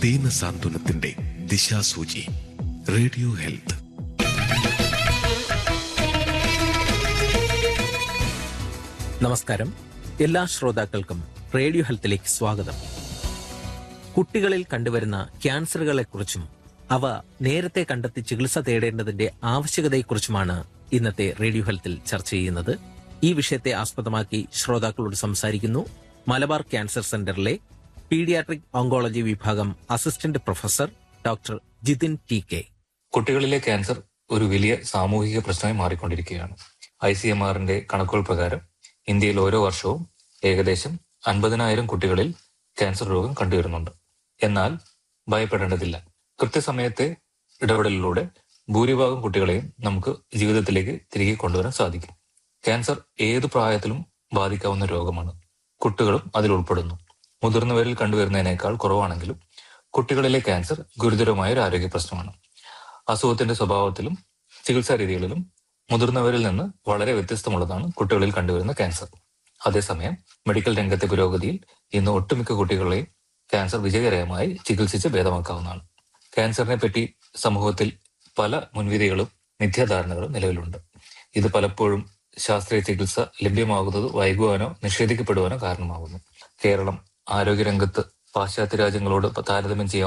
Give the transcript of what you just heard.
ദീന സാന്ത്വനത്തിന്റെ ദിശാസൂചി radio health നമസ്കാരം എല്ലാ ശ്രോതാക്കൾക്കും റേഡിയോ ഹെൽത്തിലേക്ക് സ്വാഗതം കുട്ടികളിൽ കണ്ടുവരുന്ന ക്യാൻസറുകളെക്കുറിച്ചും അവ നേരത്തെ കണ്ടെത്തി ചികിത്സ തേടേണ്ടതിന്റെ ആവശ്യകതയെക്കുറിച്ചുമാണ് ഇന്നത്തെ റേഡിയോ ഹെൽത്തിൽ ചർച്ച ചെയ്യുന്നത് ഈ വിഷയത്തെ ആസ്പദമാക്കി ശ്രോതാക്കളോട് സംസാരിക്കുന്നു മലബാർ ക്യാൻസർ സെന്ററിലെ പീഡിയാട്രിക് ഓങ്കോളജി വിഭാഗം assistant professor doctor Jithin T K കുട്ടികളിലെ ക്യാൻസർ ഒരു വലിയ സാമൂഹിക പ്രശ്നമായി മാറിക്കൊണ്ടിരിക്കുകയാണ് ഐ സി എം ആറിന്റെ കണക്കുകൾ പ്രകാരം ഇന്ത്യയിൽ ഓരോ വർഷവും ഏകദേശം അൻപതിനായിരം കുട്ടികളിൽ ക്യാൻസർ രോഗം കണ്ടുവരുന്നുണ്ട് എന്നാൽ ഭയപ്പെടേണ്ടതില്ല കൃത്യസമയത്തെ ഇടപെടലിലൂടെ ഭൂരിഭാഗം കുട്ടികളെയും നമുക്ക് ജീവിതത്തിലേക്ക് തിരികെ കൊണ്ടുവരാൻ സാധിക്കും ക്യാൻസർ ഏതു പ്രായത്തിലും ബാധിക്കാവുന്ന രോഗമാണ് കുട്ടികളും അതിൽ ഉൾപ്പെടുന്നു മുതിർന്നവരിൽ കണ്ടുവരുന്നതിനേക്കാൾ കുറവാണെങ്കിലും കുട്ടികളിലെ ക്യാൻസർ ഗുരുതരമായ ഒരു ആരോഗ്യ പ്രശ്നമാണ് അസുഖത്തിന്റെ സ്വഭാവത്തിലും ചികിത്സാ രീതികളിലും മുതിർന്നവരിൽ നിന്ന് വളരെ വ്യത്യസ്തമുള്ളതാണ് കുട്ടികളിൽ കണ്ടുവരുന്ന ക്യാൻസർ അതേസമയം മെഡിക്കൽ രംഗത്തെ പുരോഗതിയിൽ ഇന്ന് ഒട്ടുമിക്ക കുട്ടികളെയും ക്യാൻസർ വിജയകരമായി ചികിത്സിച്ച് ഭേദമാക്കാവുന്നതാണ് ക്യാൻസറിനെ പറ്റി സമൂഹത്തിൽ പല മുൻവിധികളും മിഥ്യാധാരണകളും നിലവിലുണ്ട് ഇത് പലപ്പോഴും ശാസ്ത്രീയ ചികിത്സ ലഭ്യമാകുന്നത് വൈകുവാനോ നിഷേധിക്കപ്പെടുവാനോ കാരണമാകുന്നു കേരളം ആരോഗ്യരംഗത്ത് പാശ്ചാത്യ രാജ്യങ്ങളോട് താരതമ്യം ചെയ്യാൻ